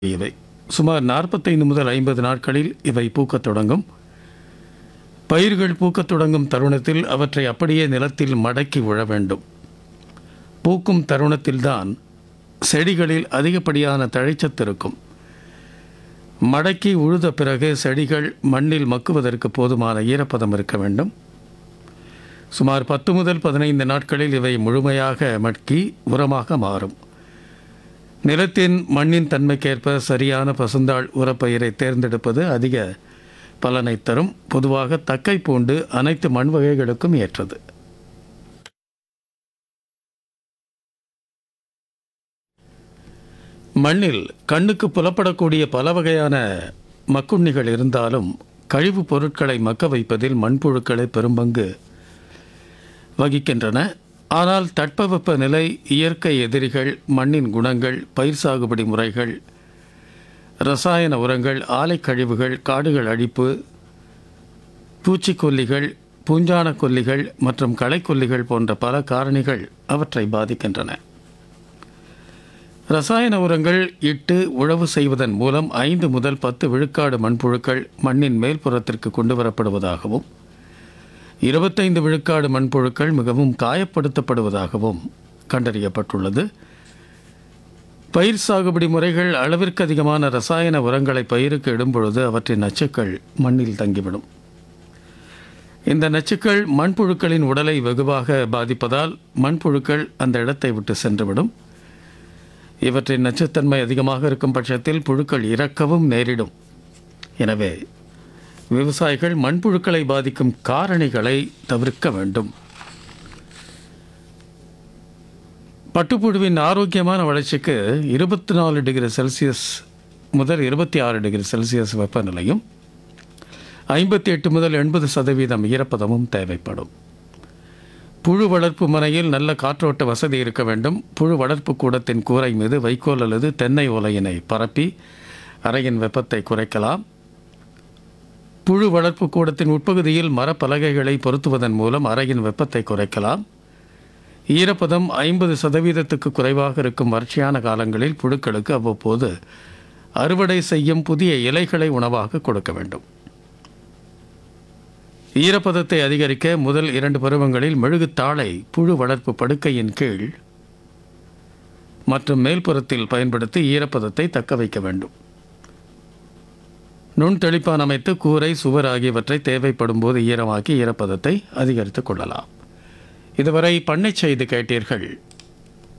இவை சுமார் நாற்பத்தைந்து முதல் ஐம்பது நாட்களில் இவை பூக்கத் தொடங்கும் பயிர்கள் பூக்கத் தொடங்கும் தருணத்தில் அவற்றை அப்படியே நிலத்தில் மடக்கி விழ வேண்டும் பூக்கும் தருணத்தில்தான் செடிகளில் அதிகப்படியான தழைச்சத்து இருக்கும் மடக்கி உழுத பிறகு செடிகள் மண்ணில் மக்குவதற்கு போதுமான ஈரப்பதம் இருக்க வேண்டும் சுமார் பத்து முதல் பதினைந்து நாட்களில் இவை முழுமையாக மட்கி உரமாக மாறும் நிலத்தின் மண்ணின் தன்மைக்கேற்ப சரியான பசுந்தாள் உரப்பயிரை தேர்ந்தெடுப்பது அதிக பலனை தரும் பொதுவாக தக்கை பூண்டு அனைத்து மண் வகைகளுக்கும் ஏற்றது மண்ணில் கண்ணுக்கு புலப்படக்கூடிய பல வகையான மக்குண்ணிகள் இருந்தாலும் கழிவுப் பொருட்களை மக்க வைப்பதில் மண்புழுக்களை பெரும்பங்கு வகிக்கின்றன ஆனால் தட்பவெப்ப நிலை இயற்கை எதிரிகள் மண்ணின் குணங்கள் பயிர் சாகுபடி முறைகள் ரசாயன உரங்கள் ஆலைக் கழிவுகள் காடுகள் அழிப்பு பூச்சிக்கொல்லிகள் பூஞ்சான கொல்லிகள் மற்றும் களைக்கொல்லிகள் போன்ற பல காரணிகள் அவற்றை பாதிக்கின்றன ரசாயன உரங்கள் இட்டு உழவு செய்வதன் மூலம் ஐந்து முதல் பத்து விழுக்காடு மண்புழுக்கள் மண்ணின் மேல்புறத்திற்கு கொண்டு வரப்படுவதாகவும் இருபத்தைந்து விழுக்காடு மண்புழுக்கள் மிகவும் காயப்படுத்தப்படுவதாகவும் கண்டறியப்பட்டுள்ளது பயிர் சாகுபடி முறைகள் அளவிற்கு அதிகமான ரசாயன உரங்களை பயிருக்கு இடும்பொழுது அவற்றின் நச்சுக்கள் மண்ணில் தங்கிவிடும் இந்த நச்சுக்கள் மண்புழுக்களின் உடலை வெகுவாக பாதிப்பதால் மண்புழுக்கள் அந்த இடத்தை விட்டு சென்றுவிடும் இவற்றின் நச்சுத்தன்மை அதிகமாக இருக்கும் பட்சத்தில் புழுக்கள் இறக்கவும் நேரிடும் எனவே விவசாயிகள் மண்புழுக்களை பாதிக்கும் காரணிகளை தவிர்க்க வேண்டும் பட்டுப்புழுவின் ஆரோக்கியமான வளர்ச்சிக்கு இருபத்தி நாலு டிகிரி செல்சியஸ் முதல் இருபத்தி ஆறு டிகிரி செல்சியஸ் வெப்பநிலையும் ஐம்பத்தி எட்டு முதல் எண்பது சதவீதம் ஈரப்பதமும் தேவைப்படும் புழு வளர்ப்பு முறையில் நல்ல காற்றோட்ட வசதி இருக்க வேண்டும் புழு வளர்ப்பு கூடத்தின் கூரை மீது வைக்கோல் அல்லது தென்னை ஓலையினை பரப்பி அறையின் வெப்பத்தை குறைக்கலாம் புழு வளர்ப்பு கூடத்தின் உட்பகுதியில் மரப்பலகைகளை பொருத்துவதன் மூலம் அறையின் வெப்பத்தை குறைக்கலாம் ஈரப்பதம் ஐம்பது சதவீதத்துக்கு குறைவாக இருக்கும் வறட்சியான காலங்களில் புழுக்களுக்கு அவ்வப்போது அறுவடை செய்யும் புதிய இலைகளை உணவாக கொடுக்க வேண்டும் ஈரப்பதத்தை அதிகரிக்க முதல் இரண்டு பருவங்களில் மெழுகுத்தாளை புழு வளர்ப்பு படுக்கையின் கீழ் மற்றும் மேல்புறத்தில் பயன்படுத்தி ஈரப்பதத்தை தக்க வைக்க வேண்டும் நுண் தெளிப்பான் அமைத்து கூரை சுவர் ஆகியவற்றை தேவைப்படும் போது ஈரமாக்கி ஈரப்பதத்தை அதிகரித்துக் கொள்ளலாம் இதுவரை பண்ணை செய்து கேட்டீர்கள்